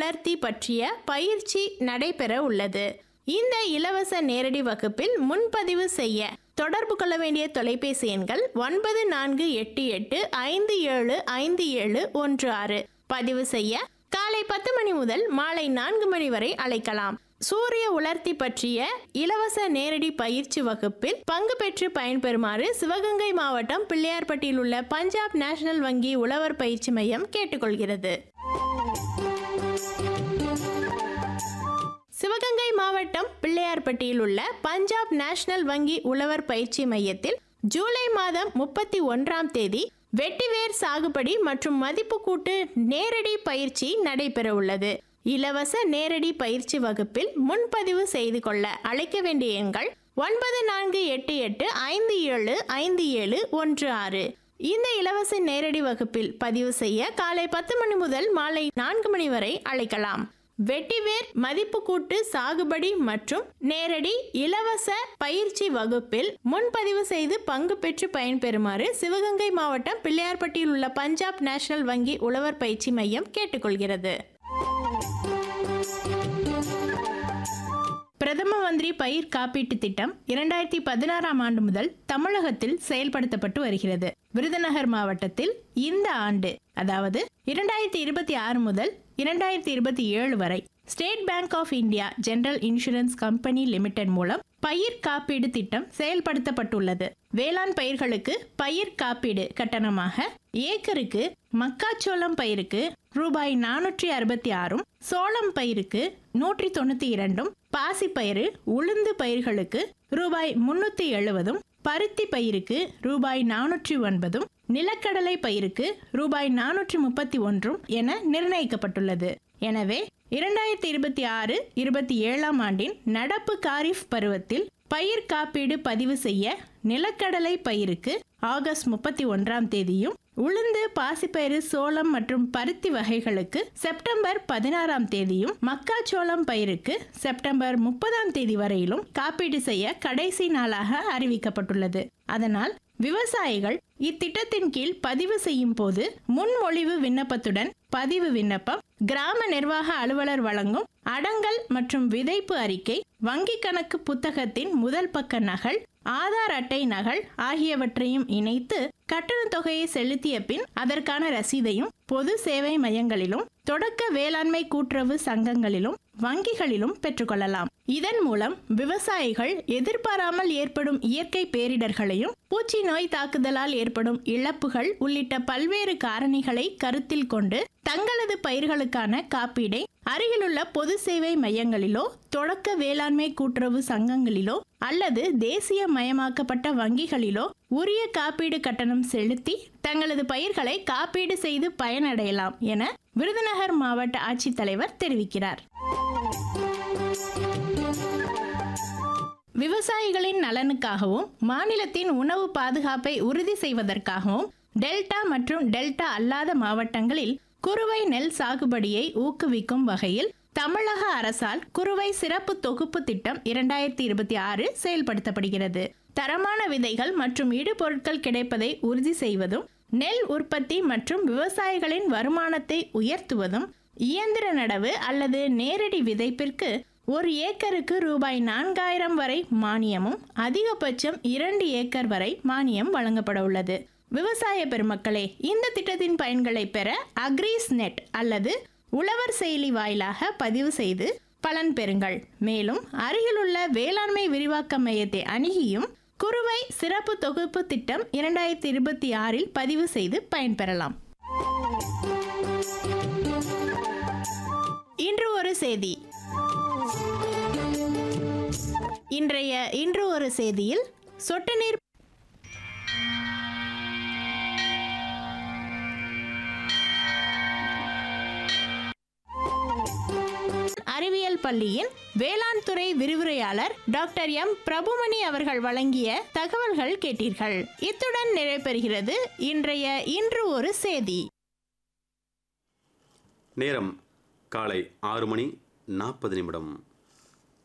உலர்த்தி பற்றிய பயிற்சி நடைபெற உள்ளது இந்த இலவச நேரடி வகுப்பில் முன்பதிவு செய்ய தொடர்பு கொள்ள வேண்டிய தொலைபேசி எண்கள் ஒன்பது நான்கு எட்டு எட்டு ஐந்து ஏழு ஐந்து ஏழு ஒன்று ஆறு பதிவு செய்ய காலை பத்து மணி முதல் மாலை நான்கு மணி வரை அழைக்கலாம் சூரிய உலர்த்தி பற்றிய இலவச நேரடி பயிற்சி வகுப்பில் பங்கு பெற்று பயன்பெறுமாறு சிவகங்கை மாவட்டம் பிள்ளையார்பட்டியில் உள்ள பஞ்சாப் நேஷனல் வங்கி உழவர் பயிற்சி மையம் கேட்டுக்கொள்கிறது சிவகங்கை மாவட்டம் பிள்ளையார்பட்டியில் உள்ள பஞ்சாப் நேஷனல் வங்கி உழவர் பயிற்சி மையத்தில் ஜூலை மாதம் முப்பத்தி ஒன்றாம் தேதி வெட்டிவேர் சாகுபடி மற்றும் மதிப்பு கூட்டு நேரடி பயிற்சி நடைபெற உள்ளது இலவச நேரடி பயிற்சி வகுப்பில் முன்பதிவு செய்து கொள்ள அழைக்க வேண்டிய எண்கள் ஒன்பது நான்கு எட்டு எட்டு ஐந்து ஏழு ஐந்து ஏழு ஒன்று ஆறு இந்த இலவச நேரடி வகுப்பில் பதிவு செய்ய காலை பத்து மணி முதல் மாலை நான்கு மணி வரை அழைக்கலாம் வெட்டிவேர் மதிப்பு கூட்டு சாகுபடி மற்றும் நேரடி இலவச பயிற்சி வகுப்பில் முன்பதிவு செய்து பங்கு பெற்று பயன்பெறுமாறு சிவகங்கை மாவட்டம் பிள்ளையார்பட்டியில் உள்ள பஞ்சாப் நேஷனல் வங்கி உழவர் பயிற்சி மையம் கேட்டுக்கொள்கிறது பிரதம மந்திரி பயிர் காப்பீட்டு திட்டம் இரண்டாயிரத்தி பதினாறாம் ஆண்டு முதல் தமிழகத்தில் செயல்படுத்தப்பட்டு வருகிறது விருதுநகர் மாவட்டத்தில் இந்த ஆண்டு அதாவது இரண்டாயிரத்தி இருபத்தி ஆறு முதல் இரண்டாயிரத்தி இருபத்தி ஏழு வரை State Bank of India general insurance company limited மூலம் பயிர் காப்பீடு திட்டம் செயல்படுத்தப்பட்டுள்ளது வேளாண் பயிர்களுக்கு பயிர் காப்பீடு கட்டணமாக ஏக்கருக்கு மக்காச்சோளம் பயிருக்கு ரூபாய் நானூற்றி அறுபத்தி ஆறும் சோளம் பயிருக்கு நூற்றி தொண்ணூத்தி இரண்டும் பாசிப்பயிறு உளுந்து பயிர்களுக்கு ரூபாய் முன்னூத்தி எழுபதும் பருத்தி பயிருக்கு ரூபாய் நானூற்றி ஒன்பதும் நிலக்கடலை பயிருக்கு ரூபாய் நானூற்றி முப்பத்தி ஒன்றும் என நிர்ணயிக்கப்பட்டுள்ளது எனவே இரண்டாயிரத்தி இருபத்தி ஆறு இருபத்தி ஏழாம் ஆண்டின் நடப்பு காரிஃப் பருவத்தில் பயிர் காப்பீடு பதிவு செய்ய நிலக்கடலை பயிருக்கு ஆகஸ்ட் முப்பத்தி ஒன்றாம் தேதியும் உளுந்து பாசிப்பயிறு சோளம் மற்றும் பருத்தி வகைகளுக்கு செப்டம்பர் பதினாறாம் தேதியும் மக்காச்சோளம் பயிருக்கு செப்டம்பர் முப்பதாம் தேதி வரையிலும் காப்பீடு செய்ய கடைசி நாளாக அறிவிக்கப்பட்டுள்ளது அதனால் விவசாயிகள் இத்திட்டத்தின் கீழ் பதிவு செய்யும் போது முன்மொழிவு விண்ணப்பத்துடன் பதிவு விண்ணப்பம் கிராம நிர்வாக அலுவலர் வழங்கும் அடங்கல் மற்றும் விதைப்பு அறிக்கை வங்கி கணக்கு புத்தகத்தின் முதல் பக்க நகல் ஆதார் அட்டை நகல் ஆகியவற்றையும் இணைத்து கட்டணத் தொகையை செலுத்திய பின் அதற்கான ரசீதையும் பொது சேவை மையங்களிலும் தொடக்க வேளாண்மை கூட்டுறவு சங்கங்களிலும் வங்கிகளிலும் பெற்றுக்கொள்ளலாம் இதன் மூலம் விவசாயிகள் எதிர்பாராமல் ஏற்படும் இயற்கை பேரிடர்களையும் பூச்சி நோய் தாக்குதலால் ஏற்படும் இழப்புகள் உள்ளிட்ட பல்வேறு காரணிகளை கருத்தில் கொண்டு தங்களது பயிர்களுக்கான காப்பீடை அருகிலுள்ள பொது சேவை மையங்களிலோ தொடக்க வேளாண்மை கூட்டுறவு சங்கங்களிலோ அல்லது தேசிய மயமாக்கப்பட்ட வங்கிகளிலோ உரிய காப்பீடு கட்டணம் செலுத்தி தங்களது பயிர்களை காப்பீடு செய்து பயனடையலாம் என விருதுநகர் மாவட்ட ஆட்சித்தலைவர் தெரிவிக்கிறார் விவசாயிகளின் நலனுக்காகவும் மாநிலத்தின் உணவு பாதுகாப்பை உறுதி செய்வதற்காகவும் டெல்டா மற்றும் டெல்டா அல்லாத மாவட்டங்களில் குறுவை நெல் சாகுபடியை ஊக்குவிக்கும் வகையில் தமிழக அரசால் குறுவை சிறப்பு தொகுப்பு திட்டம் இரண்டாயிரத்தி இருபத்தி ஆறு செயல்படுத்தப்படுகிறது தரமான விதைகள் மற்றும் இடுபொருட்கள் கிடைப்பதை உறுதி செய்வதும் நெல் உற்பத்தி மற்றும் விவசாயிகளின் வருமானத்தை உயர்த்துவதும் இயந்திர நடவு அல்லது நேரடி விதைப்பிற்கு ஒரு ஏக்கருக்கு ரூபாய் நான்காயிரம் வரை மானியமும் அதிகபட்சம் இரண்டு ஏக்கர் வரை மானியம் வழங்கப்பட உள்ளது விவசாய பெருமக்களே இந்த திட்டத்தின் பயன்களை பெற அக்ரீஸ் நெட் அல்லது உழவர் செயலி வாயிலாக பதிவு செய்து பலன் பெறுங்கள் மேலும் அருகிலுள்ள வேளாண்மை விரிவாக்க மையத்தை அணுகியும் குறுவை சிறப்பு தொகுப்பு திட்டம் இரண்டாயிரத்தி இருபத்தி ஆறில் பதிவு செய்து பயன்பெறலாம் இன்று ஒரு செய்தி இன்றைய இன்று ஒரு செய்தியில் சொட்டு நீர் அறிவியல் பள்ளியின் வேளாண் துறை விரிவுரையாளர் டாக்டர் எம் பிரபுமணி அவர்கள் வழங்கிய தகவல்கள் கேட்டீர்கள் இத்துடன் நிறைவு இன்றைய இன்று ஒரு செய்தி நேரம் காலை ஆறு மணி நாற்பது நிமிடம்